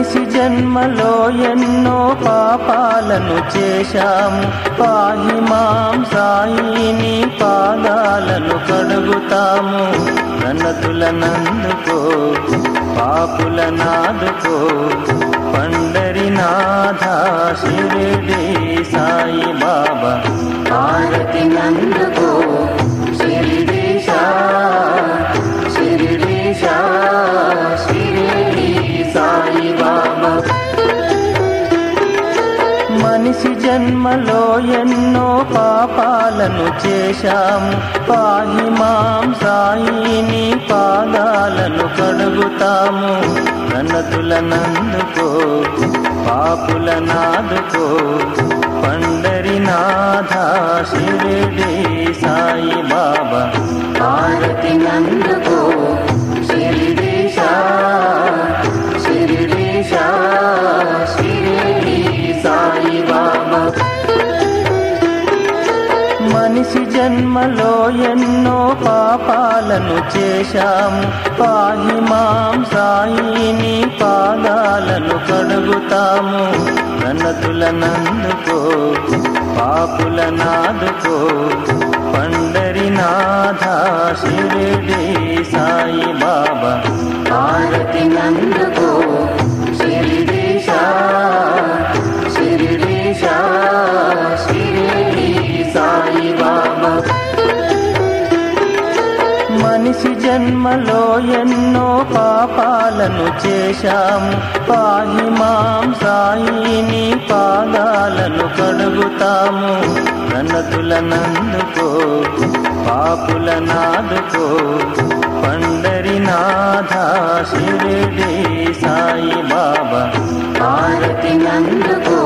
మనిషి జన్మలో ఎన్నో పాపాలను చేశాము పాహి మాం సాయిని పాదాలను కడుగుతాము గణతులనందుకో పాపులనాదుకో పండరినాథ షిరిడి సాయి బాబా హారతి నందుకో శిరిడీశా శిరిడీశా శిరిడి సాయి బాబా మనిషి జన్మలో ఎన్నో పాపాలను చేశాము పాహి మాం సాయిని పాదాలను కడుగుతాము గణతులనందుకో పాపులనాదుకో పండరినాథ షిరిడి సాయి బాబా హారతి నందుకో శిరిడీశా శిరిడీశా శిరిడి సాయి బాబా మనిషి జన్మలో ఎన్నో పాపాలను చేశాము పాహి మాం సాయిని పాదాలను కడుగుతాము గణతులనందుకో పాపులనాదుకో పండరినాథ షిరిడి సాయి బాబా హారతి నందుకో శిరిడీశా శిరిడీశా శిరిడి సాయి బాబా మనిషి జన్మలో ఎన్నో పాపాలను చేశాము పాహి మాం సాయిని పాదాలను కడుగుతాము గణతులనందుకో పాపులనాదుకో పండరినాథ షిరిడి సాయి బాబా హారతి నందుకో